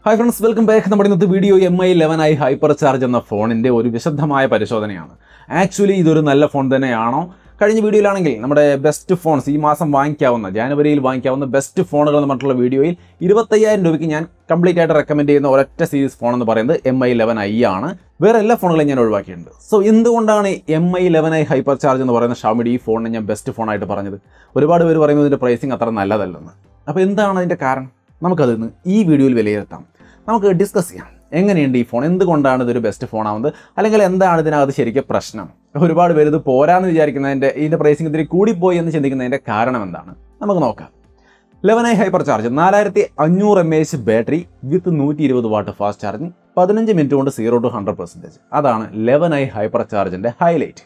hi friends welcome back നമ്മുടെ ഇന്നത്തെ video M I eleven I hyper charge എന്ന ഫോണിൻ്റെ ഒരു വിശദമായ പരിശോധനയാണ് ആക്ച്വലി ഇതൊരു നല്ല ഫോൺ തന്നെയാണോ കഴിഞ്ഞ വീഡിയോയിലാണെങ്കിൽ നമ്മുടെ ബെസ്റ്റ് ഫോൺസ് ഈ മാസം വാങ്ങിക്കാവുന്ന ജാനുവരിയിൽ വാങ്ങിക്കാവുന്ന ബെസ്റ്റ് ഫോണുകൾ എന്ന് പറഞ്ഞിട്ടുള്ള വീഡിയോയിൽ ഇരുപത്തയ്യായിരം രൂപയ്ക്ക് ഞാൻ കംപ്ലീറ്റ് ആയിട്ട് റെക്കമെൻഡ് ചെയ്യുന്ന ഒരൊറ്റ സീരീസ് ഫോൺ എന്ന് പറയുന്നത് എം ഐ ലെവൻ ഐ ആണ് വേറെ എല്ലാ ഫോണുകളും ഞാൻ ഒഴിവാക്കിയിട്ടുണ്ട് സോ എന്തുകൊണ്ടാണ് M I eleven I hyper charge എന്ന് പറയുന്ന ഷാമിഡി ഈ ഫോണിനെ ഞാൻ ബെസ്റ്റ് ഫോണായിട്ട് പറഞ്ഞത് ഒരുപാട് പേര് പറയുന്നത് ഇതിൻ്റെ പ്രൈസിങ് അത്ര നല്ലതല്ലെന്ന് അപ്പോൾ എന്താണ് അതിൻ്റെ കാരണം നമുക്കത് ഇന്ന് ഈ വീഡിയോയിൽ വിലയിരുത്താം നമുക്ക് ഡിസ്കസ് ചെയ്യാം എങ്ങനെയുണ്ട് ഈ ഫോൺ എന്തുകൊണ്ടാണ് ഇതൊരു ബെസ്റ്റ് ഫോൺ ആവുന്നത് അല്ലെങ്കിൽ എന്താണ് ഇതിനകത്ത് ശരിക്കും പ്രശ്നം ഒരുപാട് പേര് ഇത് പോരാന്ന് വിചാരിക്കുന്നതിൻ്റെ ഇതിൻ്റെ പ്രൈസിങ് ഇത്തിരി കൂടിപ്പോയി എന്ന് ചിന്തിക്കുന്നതിൻ്റെ കാരണം എന്താണ് നമുക്ക് നോക്കാം ലെവൻ ഐ ഹൈപ്പർ ചാർജ് നാലായിരത്തി അഞ്ഞൂറ് എം എച്ച് ബാറ്ററി വിത്ത് നൂറ്റി ഇരുപത് വാട്ട് ഫാസ്റ്റ് ചാർജിങ് പതിനഞ്ച് മിനിറ്റ് കൊണ്ട് സീറോ ടു ഹൺഡ്രഡ് പെർസെൻറ്റേജ് അതാണ് ലെവൻ ഐ ഹൈപ്പർ ചാർജിൻ്റെ ഹൈലൈറ്റ്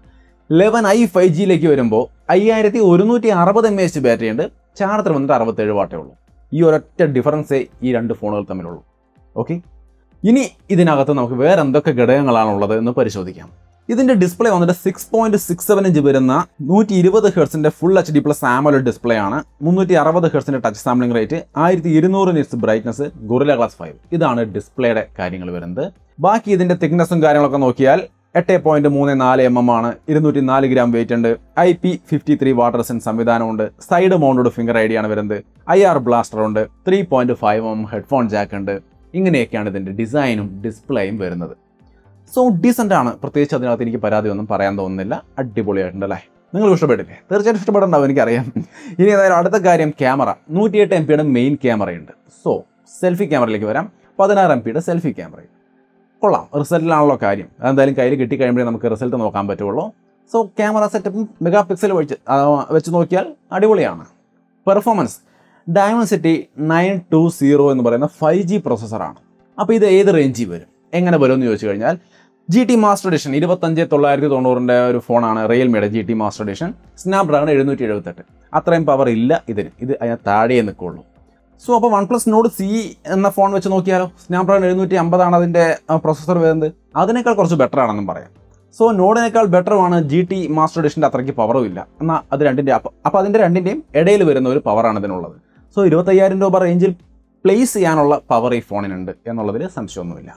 ലെവൻ ഐ ഫൈവ് ജിയിലേക്ക് വരുമ്പോൾ അയ്യായിരത്തി ഒരുന്നൂറ്റി അറുപത് എം എച്ച് ബാറ്ററി ഉണ്ട് ചാർജർ വന്നിട്ട് അറുപത്തേഴ് വാട്ടേ ഉള്ളൂ ഈ ഒരൊറ്റ ഡിഫറൻസേ ഈ രണ്ട് ഫോണുകൾ തമ്മിലുള്ളൂ ഓക്കെ ഇനി ഇതിനകത്ത് നമുക്ക് വേറെ എന്തൊക്കെ ഘടകങ്ങളാണുള്ളത് എന്ന് പരിശോധിക്കാം ഇതിൻ്റെ ഡിസ്പ്ലേ വന്നിട്ട് six point six seven inch വരുന്ന നൂറ്റി ഇരുപത് ഹെർട്സിൻ്റെ full H D plus AMOLED display ആണ് മുന്നൂറ്റി അറുപത് ഹെർട്സിൻ്റെ ടച്ച് സാമ്പിളിംഗ് റേറ്റ് ആയിരത്തി ഇരുന്നൂറ് nits brightness Gorilla Glass five ഇതാണ് ഡിസ്പ്ലേയുടെ കാര്യങ്ങൾ വരുന്നത് ബാക്കി ഇതിൻ്റെ തിക്നെസ്സും കാര്യങ്ങളൊക്കെ നോക്കിയാൽ എട്ട് പോയിന്റ് മൂന്ന് നാല് എം എം ആണ് ഇരുന്നൂറ്റി നാല് ഗ്രാം വെയിറ്റ് ഉണ്ട് I P fifty three water സെൻ സംവിധാനമുണ്ട് side mounted finger I D ആണ് വരുന്നത് ഐ ആർ ബ്ലാസ്റ്റർ ഉണ്ട് three point five M headphone jack ഉണ്ട് ഇങ്ങനെയൊക്കെയാണ് ഇതിൻ്റെ ഡിസൈനും ഡിസ്പ്ലേയും വരുന്നത് സോ ഡീസൻ്റ് ആണ് പ്രത്യേകിച്ച് അതിനകത്ത് എനിക്ക് പരാതി ഒന്നും പറയാൻ തോന്നുന്നില്ല അടിപൊളിയായിട്ടുണ്ട് അല്ലേ നിങ്ങൾ ഇഷ്ടപ്പെട്ടില്ലേ തീർച്ചയായിട്ടും ഇഷ്ടപ്പെടണ്ടാവും എനിക്കറിയാം ഇനി ഏതായാലും അടുത്ത കാര്യം ക്യാമറ നൂറ്റിയെട്ട് എം പിയുടെ മെയിൻ ക്യാമറയുണ്ട് സോ സെൽഫി ക്യാമറയിലേക്ക് വരാം പതിനാറ് എം പിയുടെ സെൽഫി ക്യാമറയും കൊള്ളാം റിസൾട്ടിലാണല്ലോ കാര്യം അതെന്തായാലും കയ്യിൽ കിട്ടിക്കഴിയുമ്പോഴേ നമുക്ക് റിസൾട്ട് നോക്കാൻ പറ്റുള്ളൂ സോ ക്യാമറ സെറ്റപ്പും മെഗാ പിക്സൽ വെച്ച് ആ, വെച്ച് നോക്കിയാൽ അടിപൊളിയാണ് performance Dimensity nine two zero എന്ന് പറയുന്ന ഫൈവ് ജി പ്രോസസ്സറാണ് അപ്പോൾ ഇത് ഏത് റേഞ്ചിൽ വരും എങ്ങനെ വരും എന്ന് ചോദിച്ചു കഴിഞ്ഞാൽ ജി ടി മാസ്റ്റർ എഡിഷൻ ഇരുപത്തഞ്ച് തൊള്ളായിരത്തി തൊണ്ണൂറിൻ്റെ ഒരു ഫോണാണ് റിയൽമിയുടെ G T master edition Snapdragon എഴുന്നൂറ്റി എഴുപത്തെട്ട് അത്രയും പവർ ഇല്ല ഇതിന് ഇത് അതിന് താഴെ നിൽക്കുള്ളൂ സോ അപ്പോൾ വൺ പ്ലസ് നോഡ് സി എന്ന ഫോൺ വെച്ച് നോക്കിയാലോ സ്നാപ്ഡ്രാഗൺ എഴുന്നൂറ്റി അമ്പതാണ് അതിൻ്റെ പ്രോസസ്സർ വരുന്നത് അതിനേക്കാൾ കുറച്ച് ബെറ്റർ ആണെന്നും പറയാം സോ നോഡിനേക്കാൾ ബെറ്ററുമാണ് ജി ടി മാസ്റ്റർ എഡിഷൻ്റെ അത്രയ്ക്ക് പവറും ഇല്ല എന്നാൽ അത് രണ്ടിൻ്റെ അപ്പോൾ അപ്പോൾ അതിൻ്റെ രണ്ടിൻ്റെയും ഇടയിൽ വരുന്ന ഒരു പവറാണ് ഇതിനുള്ളത് സോ ഇരുപത്തയ്യായിരം രൂപ റേഞ്ചിൽ പ്ലേസ് ചെയ്യാനുള്ള പവർ ഈ ഫോണിനുണ്ട് എന്നുള്ളതിൽ സംശയമൊന്നുമില്ല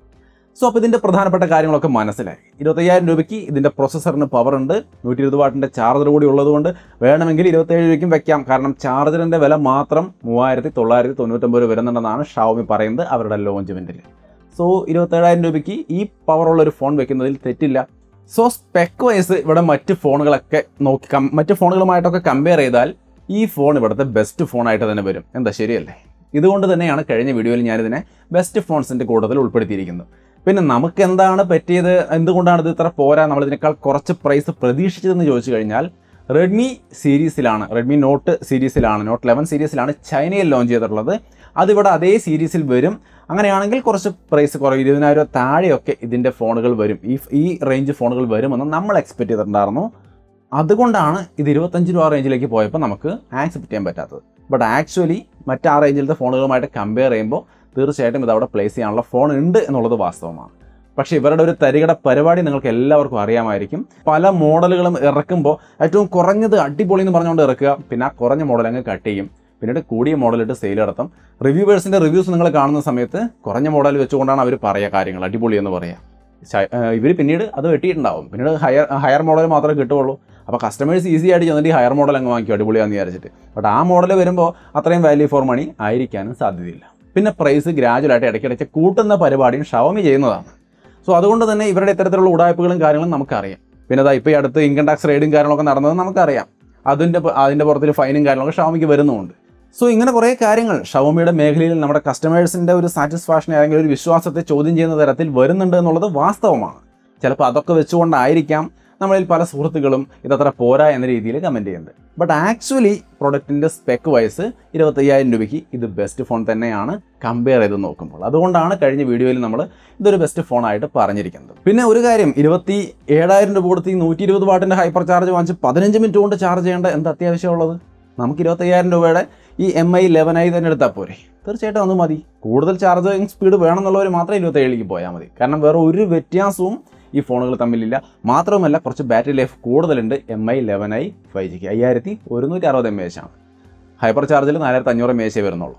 സോ അപ്പോൾ ഇതിൻ്റെ പ്രധാനപ്പെട്ട കാര്യങ്ങളൊക്കെ മനസ്സിലായി ഇരുപത്തയ്യായിരം രൂപയ്ക്ക് ഇതിൻ്റെ പ്രോസസ്സറിന് പവർ ഉണ്ട് നൂറ്റി ഇരുപത് വാട്ടിൻ്റെ ചാർജർ കൂടി ഉള്ളതുകൊണ്ട് വേണമെങ്കിൽ ഇരുപത്തേഴ് രൂപയ്ക്കും വെക്കാം കാരണം ചാർജറിൻ്റെ വില മാത്രം മൂവായിരത്തി തൊള്ളായിരത്തി തൊണ്ണൂറ്റൊമ്പത് രൂപ വരുന്നുണ്ടെന്നാണ് ഷാവമി പറയുന്നത് അവരുടെ ലോഞ്ച് ഇവൻറ്റിൽ സോ ഇരുപത്തേഴായിരം രൂപയ്ക്ക് ഈ പവറുള്ള ഒരു ഫോൺ വെക്കുന്നതിൽ തെറ്റില്ല സോ സ്പെക്ക് വൈസ് ഇവിടെ മറ്റ് ഫോണുകളൊക്കെ നോക്കി കം- മറ്റ് ഫോണുകളുമായിട്ടൊക്കെ കമ്പയർ ചെയ്താൽ ഈ ഫോൺ ഇവിടുത്തെ ബെസ്റ്റ് ഫോണായിട്ട് തന്നെ വരും എന്താ ശരിയല്ലേ ഇതുകൊണ്ട് തന്നെയാണ് കഴിഞ്ഞ വീഡിയോയിൽ ഞാനിതിനെ ബെസ്റ്റ് ഫോൺസിൻ്റെ കൂട്ടത്തിൽ ഉൾപ്പെടുത്തിയിരിക്കുന്നത് പിന്നെ നമുക്ക് എന്താണ് പറ്റിയത് എന്തുകൊണ്ടാണ് ഇത് ഇത്ര പോരാ നമ്മൾ ഇതിനേക്കാൾ കുറച്ച് പ്രൈസ് പ്രതീക്ഷിച്ചതെന്ന് ചോദിച്ചു കഴിഞ്ഞാൽ റെഡ്മി സീരീസിലാണ് റെഡ്മി നോട്ട് സീരീസിലാണ് നോട്ട് ലെവൻ സീരീസിലാണ് ചൈനയിൽ ലോഞ്ച് ചെയ്തിട്ടുള്ളത് അതിവിടെ അതേ സീരീസിൽ വരും അങ്ങനെയാണെങ്കിൽ കുറച്ച് പ്രൈസ് കുറവ് ഇരുപതിനായിരം താഴെയൊക്കെ ഇതിൻ്റെ ഫോണുകൾ വരും ഈ ഈ റേഞ്ച് ഫോണുകൾ വരുമെന്ന് നമ്മൾ എക്സ്പെക്ട് ചെയ്തിട്ടുണ്ടായിരുന്നു അതുകൊണ്ടാണ് ഇത് ഇരുപത്തഞ്ച് രൂപ റേഞ്ചിലേക്ക് പോയപ്പോൾ നമുക്ക് ആക്സെപ്റ്റ് ചെയ്യാൻ പറ്റാത്തത് ബട്ട് ആക്ച്വലി മറ്റ് ആ റേഞ്ചിലത്തെ ഫോണുകളുമായിട്ട് കമ്പയർ ചെയ്യുമ്പോൾ തീർച്ചയായിട്ടും ഇത് അവിടെ പ്ലേസ് ചെയ്യാനുള്ള ഫോൺ ഉണ്ട് എന്നുള്ളത് വാസ്തവമാണ് പക്ഷേ ഇവരുടെ ഒരു തരികട പരിപാടി നിങ്ങൾക്ക് എല്ലാവർക്കും അറിയാമായിരിക്കും പല മോഡലുകളും ഇറക്കുമ്പോൾ ഏറ്റവും കുറഞ്ഞത് അടിപൊളി എന്ന് പറഞ്ഞുകൊണ്ട് ഇറക്കുക പിന്നെ ആ കുറഞ്ഞ മോഡൽ അങ്ങ് കട്ട് ചെയ്യും പിന്നീട് കൂടിയ മോഡലിട്ട് സെയിൽ നടത്തും റിവ്യൂവേഴ്സിൻ്റെ റിവ്യൂസ് നിങ്ങൾ കാണുന്ന സമയത്ത് കുറഞ്ഞ മോഡൽ വെച്ചുകൊണ്ടാണ് അവർ പറയുക കാര്യങ്ങൾ അടിപൊളി എന്ന് പറയുക ഇവർ പിന്നീട് അത് വെട്ടിയിട്ടുണ്ടാവും പിന്നീട് ഹയർ ഹയർ മോഡൽ മാത്രമേ കിട്ടുള്ളൂ അപ്പോൾ കസ്റ്റമേഴ്സ് ഈസി ആയിട്ട് ചെന്നിട്ട് ഈ ഹയർ മോഡൽ അങ്ങ് വാങ്ങിക്കും അടിപൊളിയാന്ന് വിചാരിച്ചിട്ട് ബട്ട് ആ മോഡൽ വരുമ്പോൾ അത്രയും വാല്യൂ ഫോർ മണി ആയിരിക്കാനും സാധ്യതയില്ല പിന്നെ പ്രൈസ് ഗ്രാജുവലായിട്ട് ഇടയ്ക്കിടയ്ക്ക് കൂട്ടുന്ന പരിപാടിയും ഷവമി ചെയ്യുന്നതാണ് സോ അതുകൊണ്ട് തന്നെ ഇവരുടെ ഇത്തരത്തിലുള്ള ഉടായ്പകളും കാര്യങ്ങളും നമുക്കറിയാം പിന്നെ അതാ ഇപ്പോൾ ഈ അടുത്ത് ഇൻകം ടാക്സ് റെയ്ഡും കാര്യങ്ങളൊക്കെ നടന്നത് നമുക്കറിയാം അതിൻ്റെ പ- അതിൻ്റെ പുറത്തൊരു ഫൈനും കാര്യങ്ങളൊക്കെ ഷവമിക്ക് വരുന്നുമുണ്ട് സോ ഇങ്ങനെ കുറേ കാര്യങ്ങൾ ഷവമിയുടെ മേഖലയിൽ നമ്മുടെ കസ്റ്റമേഴ്സിൻ്റെ ഒരു സാറ്റിസ്ഫാക്ഷൻ അല്ലെങ്കിൽ ഒരു വിശ്വാസത്തെ ചോദ്യം ചെയ്യുന്ന തരത്തിൽ വരുന്നുണ്ട് എന്നുള്ളത് വാസ്തവമാണ് ചിലപ്പോൾ അതൊക്കെ വെച്ചുകൊണ്ടായിരിക്കാം നമ്മളിൽ പല സുഹൃത്തുക്കളും ഇതത്ര പോരാ എന്ന രീതിയിൽ കമൻറ്റ് ചെയ്യുന്നത് ബട്ട് ആക്ച്വലി പ്രൊഡക്റ്റിൻ്റെ സ്പെക്ക് വൈസ് ഇരുപത്തയ്യായിരം രൂപയ്ക്ക് ഇത് ബെസ്റ്റ് ഫോൺ തന്നെയാണ് കമ്പയർ ചെയ്ത് നോക്കുമ്പോൾ അതുകൊണ്ടാണ് കഴിഞ്ഞ വീഡിയോയിൽ നമ്മൾ ഇതൊരു ബെസ്റ്റ് ഫോണായിട്ട് പറഞ്ഞിരിക്കുന്നത് പിന്നെ ഒരു കാര്യം ഇരുപത്തി ഏഴായിരം രൂപ കൊടുത്ത് ഈ നൂറ്റി ഇരുപത് വാട്ടിൻ്റെ ഹൈപ്പർ ചാർജ് വാങ്ങിച്ച് പതിനഞ്ച് മിനിറ്റ് കൊണ്ട് ചാർജ് ചെയ്യേണ്ട എന്ത് അത്യാവശ്യമുള്ളത് നമുക്ക് ഇരുപത്തയ്യായിരം രൂപയുടെ ഈ എം ഐ ലെവൻ ഐ തന്നെ എടുത്താൽ പോരെ തീർച്ചയായിട്ടും അത് മതി കൂടുതൽ ചാർജിങ് സ്പീഡ് വേണമെന്നുള്ളവർ മാത്രം ഇരുപത്തേഴിലേക്ക് പോയാൽ മതി കാരണം വേറെ ഒരു വ്യത്യാസവും ഈ ഫോണുകൾ തമ്മിലില്ല മാത്രമല്ല കുറച്ച് ബാറ്ററി ലൈഫ് കൂടുതലുണ്ട് M I eleven I five ജിക്ക് അയ്യായിരത്തി ഒരുന്നൂറ്റി അറുപത് എം എച്ച് ആണ് ഹൈപ്പർ ചാർജിൽ നാലായിരത്തി അഞ്ഞൂറ് എം എച്ച് വരുന്നുള്ളൂ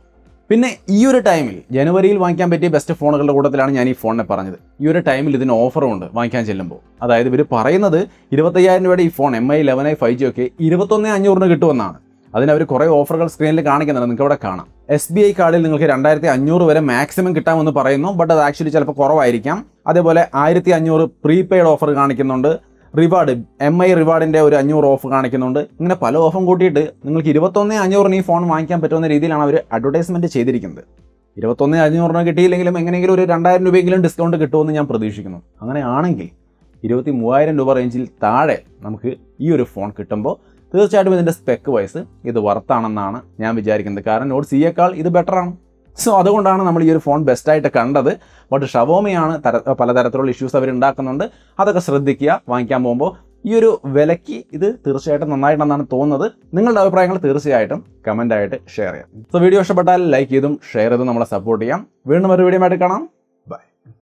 പിന്നെ ഈ ഒരു ടൈമിൽ ജനുവരിയിൽ വാങ്ങിക്കാൻ പറ്റിയ ബെസ്റ്റ് ഫോണുകളുടെ കൂട്ടത്തിലാണ് ഞാൻ ഈ ഫോണിനെ പറഞ്ഞത് ഈ ഒരു ടൈമിൽ ഇതിന് ഓഫറും ഉണ്ട് വാങ്ങിക്കാൻ ചെല്ലുമ്പോൾ അതായത് ഇവർ പറയുന്നത് ഇരുപത്തയ്യായിരം രൂപയുടെ ഈ phone M I eleven I five G ഒക്കെ ഇരുപത്തൊന്ന് അഞ്ഞൂറിന് കിട്ടുമെന്നാണ് അതിന് അവർ കുറേ ഓഫറുകൾ സ്ക്രീനിൽ കാണിക്കുന്നുണ്ട് നിങ്ങൾക്ക് ഇവിടെ കാണാം എസ് ബി ഐ കാർഡിൽ നിങ്ങൾക്ക് രണ്ടായിരത്തി അഞ്ഞൂറ് വരെ മാക്സിമം കിട്ടാമെന്ന് പറയുന്നു ബട്ട് അത് ആക്ച്വലി ചിലപ്പോൾ കുറവായിരിക്കാം അതേപോലെ ആയിരത്തി അഞ്ഞൂറ് പ്രീപെയ്ഡ് ഓഫർ കാണിക്കുന്നുണ്ട് റിവാർഡ് എം ഐ റിവാർഡിൻ്റെ ഒരു അഞ്ഞൂറ് ഓഫ് കാണിക്കുന്നുണ്ട് ഇങ്ങനെ പല ഓഫും കൂട്ടിയിട്ട് നിങ്ങൾക്ക് ഇരുപത്തൊന്ന് അഞ്ഞൂറിന് ഈ ഫോൺ വാങ്ങിക്കാൻ പറ്റുന്ന രീതിയിലാണ് അവർ അഡ്വർടൈസ്മെൻറ്റ് ചെയ്തിരിക്കുന്നത് ഇരുപത്തൊന്ന് അഞ്ഞൂറിന് കിട്ടിയില്ലെങ്കിലും എങ്ങനെയെങ്കിലും ഒരു രണ്ടായിരം രൂപയെങ്കിലും ഡിസ്കൗണ്ട് കിട്ടുമെന്ന് ഞാൻ പ്രതീക്ഷിക്കുന്നു അങ്ങനെയാണെങ്കിൽ ഇരുപത്തി മൂവായിരം രൂപ റേഞ്ചിൽ താഴെ നമുക്ക് ഈ ഒരു ഫോൺ കിട്ടുമ്പോൾ തീർച്ചയായിട്ടും ഇതിൻ്റെ സ്പെക്ക് വൈസ് ഇത് വർത്താണെന്നാണ് ഞാൻ വിചാരിക്കുന്നത് കാരണം നോട്ട് സിയേക്കാൾ ഇത് ബെറ്ററാണ് സോ അതുകൊണ്ടാണ് നമ്മൾ ഈ ഒരു ഫോൺ ബെസ്റ്റായിട്ട് കണ്ടത് ബട്ട് ഷവോമിയാണ് തര പലതരത്തിലുള്ള ഇഷ്യൂസ് അവർ ഉണ്ടാക്കുന്നുണ്ട് അതൊക്കെ ശ്രദ്ധിക്കുക വാങ്ങിക്കാൻ പോകുമ്പോൾ ഈ ഒരു വിലയ്ക്ക് ഇത് തീർച്ചയായിട്ടും നന്നായിട്ടുണ്ടെന്നാണ് തോന്നുന്നത് നിങ്ങളുടെ അഭിപ്രായങ്ങൾ തീർച്ചയായിട്ടും കമൻ്റായിട്ട് ഷെയർ ചെയ്യാം സോ വീഡിയോ ഇഷ്ടപ്പെട്ടാൽ ലൈക്ക് ചെയ്തും ഷെയർ ചെയ്തും നമ്മളെ സപ്പോർട്ട് ചെയ്യാം വീണ്ടും ഒരു വീഡിയോ ആയിട്ട് കാണാം